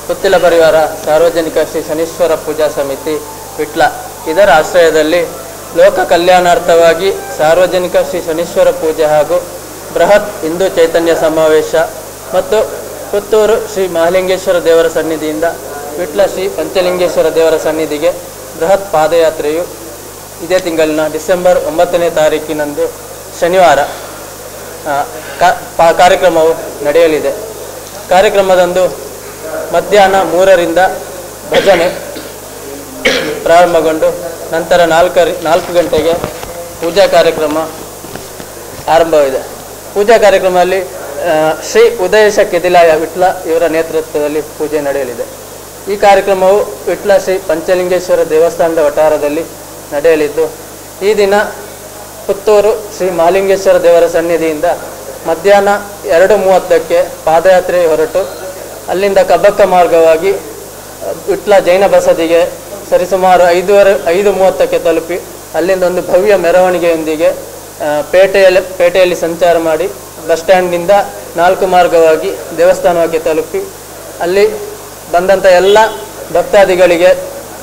ಪುತ್ತಿಲ ಪರಿವಾರ ಸಾರ್ವಜನಿಕ ಶ್ರೀ ಶನೀಶ್ವರ ಪೂಜಾ ಸಮಿತಿ ವಿಟ್ಲ ಇದರ ಆಶ್ರಯದಲ್ಲಿ ಲೋಕ ಕಲ್ಯಾಣಾರ್ಥವಾಗಿ ಸಾರ್ವಜನಿಕ ಶ್ರೀ ಶನೀಶ್ವರ ಪೂಜೆ ಹಾಗೂ ಬೃಹತ್ ಹಿಂದೂ ಚೈತನ್ಯ ಸಮಾವೇಶ ಮತ್ತು ಪುತ್ತೂರು ಶ್ರೀ ಮಹಾಲಿಂಗೇಶ್ವರ ದೇವರ ಸನ್ನಿಧಿಯಿಂದ ವಿಟ್ಲ ಶ್ರೀ ಪಂಚಲಿಂಗೇಶ್ವರ ದೇವರ ಸನ್ನಿಧಿಗೆ ಬೃಹತ್ ಪಾದಯಾತ್ರೆಯು ಇದೇ ತಿಂಗಳಿನ ಡಿಸೆಂಬರ್ ಒಂಬತ್ತನೇ ತಾರೀಕಿನಂದು ಶನಿವಾರ ಆ, ಕಾ- ಪಾ- ಕಾರ್ಯಕ್ರಮವು ನಡೆಯಲಿದೆ ಕಾರ್ಯಕ್ರಮದಂದು ಮಧ್ಯಾಹ್ನ ಮೂರರಿಂದ ಭಜನೆ ಪ್ರಾರಂಭಗೊಂಡು ನಂತರ ನಾಲ್ಕರಿ ನಾಲ್ಕು ಗಂಟೆಗೆ ಪೂಜಾ ಕಾರ್ಯಕ್ರಮ ಆರಂಭವಿದೆ ಪೂಜಾ ಕಾರ್ಯಕ್ರಮದಲ್ಲಿ ಆ, ಶ್ರೀ ಉದಯೇಶ ಕೆದಿಲಾಯ ವಿಟ್ಲ ಇವರ ನೇತೃತ್ವದಲ್ಲಿ ಪೂಜೆ ನಡೆಯಲಿದೆ ಈ ಕಾರ್ಯಕ್ರಮವು ವಿಟ್ಲ ಶ್ರೀ ಪಂಚಲಿಂಗೇಶ್ವರ ದೇವಸ್ಥಾನದ ವಠಾರದಲ್ಲಿ ನಡೆಯಲಿದ್ದು ಈ ದಿನ ಪುತ್ತೂರು ಶ್ರೀ ಮಹಾಲಿಂಗೇಶ್ವರ ದೇವರ ಸನ್ನಿಧಿಯಿಂದ ಮಧ್ಯಾಹ್ನ ಎರಡು ಮೂವತ್ತಕ್ಕೆ ಪಾದಯಾತ್ರೆ ಹೊರಟು ಅಲ್ಲಿಂದ ಕಬ್ಬಕ್ಕ ಮಾರ್ಗವಾಗಿ ಅಹ್, ವಿಟ್ಲ ಜೈನ ಬಸದಿಗೆ ಸರಿಸುಮಾರು ಐದೂವರೆ ಐದು ಮೂವತ್ತಕ್ಕೆ ತಲುಪಿ ಅಲ್ಲಿಂದ ಒಂದು ಭವ್ಯ ಮೆರವಣಿಗೆಯೊಂದಿಗೆ ಅಹ್, ಪೇಟೆಯಲ್ಲಿ ಪೇಟೆಯಲ್ಲಿ ಸಂಚಾರ ಮಾಡಿ ಬಸ್ ಸ್ಟ್ಯಾಂಡ್ನಿಂದ ನಾಲ್ಕು ಮಾರ್ಗವಾಗಿ ದೇವಸ್ಥಾನಕ್ಕೆ ತಲುಪಿ ಅಲ್ಲಿ ಬಂದಂಥ ಎಲ್ಲ ಭಕ್ತಾದಿಗಳಿಗೆ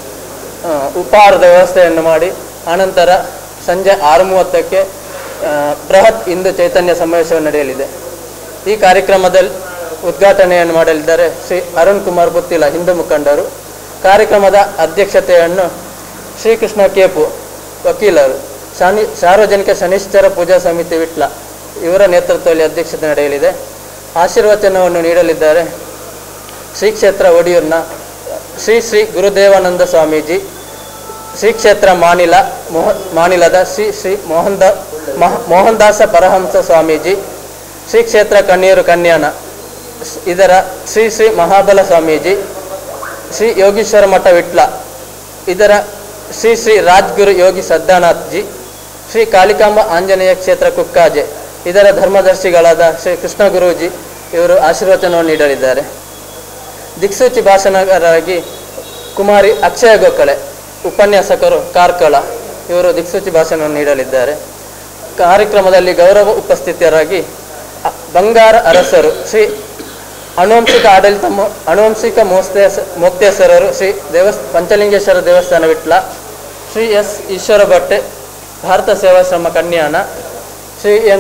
ಆ, ಉಪಹಾರದ ವ್ಯವಸ್ಥೆಯನ್ನು ಮಾಡಿ ಆನಂತರ ಸಂಜೆ ಆರು ಮೂವತ್ತಕ್ಕೆ ಆ, ಬೃಹತ್ ಹಿಂದೂ ಚೈತನ್ಯ ಸಮಾವೇಶವು ನಡೆಯಲಿದೆ ಈ ಕಾರ್ಯಕ್ರಮದಲ್ಲಿ ಉದ್ಘಾಟನೆಯನ್ನು ಮಾಡಲಿದ್ದಾರೆ ಶ್ರೀ ಅರುಣ್ ಕುಮಾರ್ ಪುತ್ತಿಲ ಹಿಂದೂ ಮುಖಂಡರು ಕಾರ್ಯಕ್ರಮದ ಅಧ್ಯಕ್ಷತೆಯನ್ನು ಶ್ರೀಕೃಷ್ಣ ಕೇಪು ವಕೀಲರು ಶಾನಿ ಸಾರ್ವಜನಿಕ ಶನಿಶ್ಚರ ಪೂಜಾ ಸಮಿತಿ ವಿಟ್ಲ ಇವರ ನೇತೃತ್ವದಲ್ಲಿ ಅಧ್ಯಕ್ಷತೆ ನಡೆಯಲಿದೆ ಆಶೀರ್ವಚನವನ್ನು ನೀಡಲಿದ್ದಾರೆ ಶ್ರೀ ಕ್ಷೇತ್ರ ಒಡಿಯೂರ್ನ ಶ್ರೀ ಶ್ರೀ ಗುರುದೇವಾನಂದ ಸ್ವಾಮೀಜಿ ಶ್ರೀ ಕ್ಷೇತ್ರ ಮಾನಿಲ ಮೋಹ ಮಾನಿಲದ ಶ್ರೀ ಶ್ರೀ ಮೋಹನ್ ದ ಮಹ- ಮೋಹನ್ದಾಸ ಪರಹಂಸ ಸ್ವಾಮೀಜಿ ಶ್ರೀ ಕ್ಷೇತ್ರ ಕಣ್ಣೀರು ಕನ್ಯಾನ ಸ್- ಇದರ ಶ್ರೀ ಶ್ರೀ ಮಹಾಬಲ ಸ್ವಾಮೀಜಿ ಶ್ರೀ ಯೋಗೀಶ್ವರ ಮಠ ವಿಟ್ಲ ಇದರ ಶ್ರೀ ಶ್ರೀ ರಾಜ್ಗುರು ಯೋಗಿ ಸದ್ದಾನಾಥ್ ಜಿ ಶ್ರೀ ಕಾಳಿಕಾಂಬ ಆಂಜನೇಯ ಕ್ಷೇತ್ರ ಕುಕ್ಕಾಜೆ ಇದರ ಧರ್ಮದರ್ಶಿಗಳಾದ ಶ್ರೀ ಕೃಷ್ಣ ಗುರೂಜಿ ಇವರು ಆಶೀರ್ವಚನವನ್ನು ನೀಡಲಿದ್ದಾರೆ ದಿಕ್ಸೂಚಿ ಭಾಷಣಕಾರರಾಗಿ ಕುಮಾರಿ ಅಕ್ಷಯ ಗೋಖಲೆ ಉಪನ್ಯಾಸಕರು ಕಾರ್ಕಳ ಇವರು ದಿಕ್ಸೂಚಿ ಭಾಷಣವನ್ನು ನೀಡಲಿದ್ದಾರೆ ಕಾರ್ಯಕ್ರಮದಲ್ಲಿ ಗೌರವ ಉಪಸ್ಥಿತರಾಗಿ ಅ- ಬಂಗಾರ ಅರಸರು ಶ್ರೀ ಅನುವಂಶಿಕ ಆಡಳಿತ ಮೋ- ಅನುವಂಶಿಕ ಮೋಸ್ತೇಸ ಮೋಕ್ತೇಶ್ವರರು ಶ್ರೀ ದೇವಸ್ ಪಂಚಲಿಂಗೇಶ್ವರ ದೇವಸ್ಥಾನ ವಿಟ್ಲ ಶ್ರೀ ಎಸ್ ಈಶ್ವರ ಭಟ್ಟೆ ಭಾರತ ಸೇವಾಶ್ರಮ ಕನ್ಯಾನ ಶ್ರೀ ಎನ್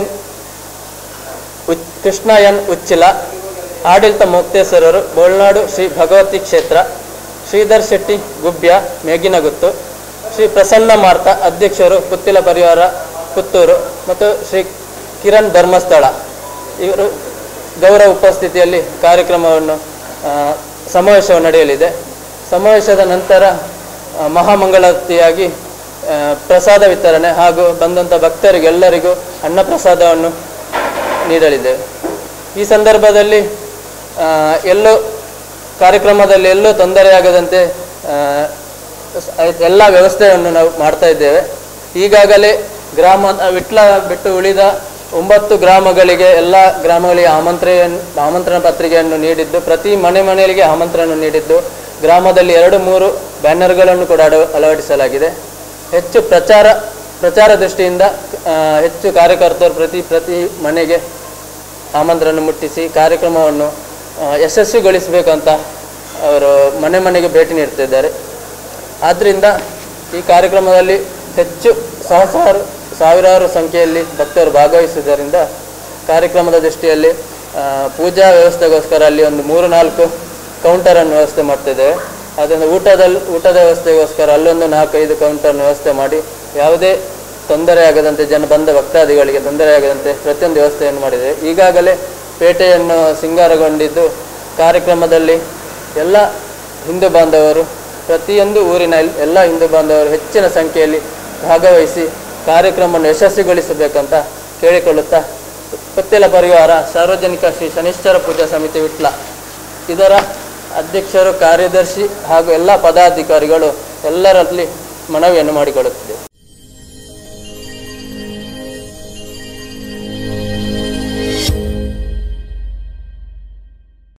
ಉಚ್ ಕೃಷ್ಣ ಎನ್ ಉಚ್ಚಿಲ ಆಡಳಿತ ಮೋಕ್ತೇಶ್ವರರು ಬೋಳ್ನಾಡು ಶ್ರೀ ಭಗವತಿ ಕ್ಷೇತ್ರ ಶ್ರೀಧರ್ ಶೆಟ್ಟಿ ಗುಬ್ಯ ಮೇಗಿನಗುತ್ತು ಶ್ರೀ ಪ್ರಸನ್ನ ಮಾರ್ತ ಅಧ್ಯಕ್ಷರು ಪುತ್ತಿಲ ಪರಿವಾರ ಪುತ್ತೂರು ಮತ್ತು ಶ್ರೀ ಕಿರಣ್ ಧರ್ಮಸ್ಥಳ ಇವರು ಗೌರವ ಉಪಸ್ಥಿತಿಯಲ್ಲಿ ಕಾರ್ಯಕ್ರಮವನ್ನು ಆ, ಸಮಾವೇಶವು ನಡೆಯಲಿದೆ ಸಮಾವೇಶದ ನಂತರ ಆ, ಮಹಾಮಂಗಳಾರತಿಯಾಗಿ ಆ, ಪ್ರಸಾದ ವಿತರಣೆ ಹಾಗೂ ಬಂದಂಥ ಭಕ್ತರಿಗೆಲ್ಲರಿಗೂ ಅನ್ನ ಪ್ರಸಾದವನ್ನು ನೀಡಲಿದ್ದೇವೆ ಈ ಸಂದರ್ಭದಲ್ಲಿ ಆ, ಎಲ್ಲೂ ಕಾರ್ಯಕ್ರಮದಲ್ಲಿ ಎಲ್ಲೂ ತೊಂದರೆಯಾಗದಂತೆ ಆ, ಸ- ಎಲ್ಲ ವ್ಯವಸ್ಥೆಯನ್ನು ನಾವು ಮಾಡ್ತಾ ಇದ್ದೇವೆ ಈಗಾಗಲೇ ಗ್ರಾಮ ವಿಟ್ಲ ಬಿಟ್ಟು ಉಳಿದ ಒಂಬತ್ತು ಗ್ರಾಮಗಳಿಗೆ ಎಲ್ಲ ಗ್ರಾಮಗಳಿಗೆ ಆಮಂತ್ರಣ ಆಮಂತ್ರಣ ಪತ್ರಿಕೆಯನ್ನು ನೀಡಿದ್ದು ಪ್ರತಿ ಮನೆ ಮನೆಗಳಿಗೆ ಆಮಂತ್ರಣ ನೀಡಿದ್ದು ಗ್ರಾಮದಲ್ಲಿ ಎರಡು ಮೂರು ಬ್ಯಾನರ್ಗಳನ್ನು ಕೂಡ ಅಳ- ಅಳವಡಿಸಲಾಗಿದೆ ಹೆಚ್ಚು ಪ್ರಚಾರ ಪ್ರಚಾರ ದೃಷ್ಟಿಯಿಂದ ಆ, ಹೆಚ್ಚು ಕಾರ್ಯಕರ್ತರು ಪ್ರತಿ ಪ್ರತಿ ಮನೆಗೆ ಆಮಂತ್ರಣ ಮುಟ್ಟಿಸಿ ಕಾರ್ಯಕ್ರಮವನ್ನು ಆ, ಯಶಸ್ವಿಗೊಳಿಸಬೇಕಂತ ಅವರು ಮನೆ ಮನೆಗೆ ಭೇಟಿ ನೀಡ್ತಿದ್ದಾರೆ ಆದ್ದರಿಂದ ಈ ಕಾರ್ಯಕ್ರಮದಲ್ಲಿ ಹೆಚ್ಚು ಸಹಸ್ರಾರು ಸಾವಿರಾರು ಸಂಖ್ಯೆಯಲ್ಲಿ ಭಕ್ತರು ಭಾಗವಹಿಸುವುದರಿಂದ ಕಾರ್ಯಕ್ರಮದ ದೃಷ್ಟಿಯಲ್ಲಿ ಆ, ಪೂಜಾ ವ್ಯವಸ್ಥೆಗೋಸ್ಕರ ಅಲ್ಲಿ ಒಂದು ಮೂರು ನಾಲ್ಕು ಕೌಂಟರನ್ನು ವ್ಯವಸ್ಥೆ ಮಾಡ್ತಿದ್ದೇವೆ ಅದರಿಂದ ಊಟದಲ್ಲಿ ಊಟದ ವ್ಯವಸ್ಥೆಗೋಸ್ಕರ ಅಲ್ಲೊಂದು ನಾಲ್ಕೈದು ಕೌಂಟರ್ನ ವ್ಯವಸ್ಥೆ ಮಾಡಿ ಯಾವುದೇ ತೊಂದರೆ ಆಗದಂತೆ ಜನ ಬಂದ ಭಕ್ತಾದಿಗಳಿಗೆ ತೊಂದರೆ ಆಗದಂತೆ ಪ್ರತಿಯೊಂದು ವ್ಯವಸ್ಥೆಯನ್ನು ಮಾಡಿದ್ದೇವೆ ಈಗಾಗಲೇ ಪೇಟೆಯನ್ನು ಸಿಂಗಾರಗೊಂಡಿದ್ದು ಕಾರ್ಯಕ್ರಮದಲ್ಲಿ ಎಲ್ಲ ಹಿಂದೂ ಬಾಂಧವರು ಪ್ರತಿಯೊಂದು ಊರಿನ ಎಲ್- ಎಲ್ಲ ಹಿಂದೂ ಬಾಂಧವರು ಹೆಚ್ಚಿನ ಸಂಖ್ಯೆಯಲ್ಲಿ ಭಾಗವಹಿಸಿ ಕಾರ್ಯಕ್ರಮವನ್ನು ಯಶಸ್ವಿಗೊಳಿಸಬೇಕಂತ ಕೇಳಿಕೊಳ್ಳುತ್ತಾ ಪುತ್ತಿಲ ಪರಿವಾರ ಸಾರ್ವಜನಿಕ ಶ್ರೀ ಶನಿಶ್ಚರ ಪೂಜಾ ಸಮಿತಿ ವಿಟ್ಲ ಇದರ ಅಧ್ಯಕ್ಷರು ಕಾರ್ಯದರ್ಶಿ ಹಾಗೂ ಎಲ್ಲ ಪದಾಧಿಕಾರಿಗಳು ಎಲ್ಲರಲ್ಲಿ ಮನವಿಯನ್ನು ಮಾಡಿಕೊಳ್ಳುತ್ತಿದ್ದೇವೆ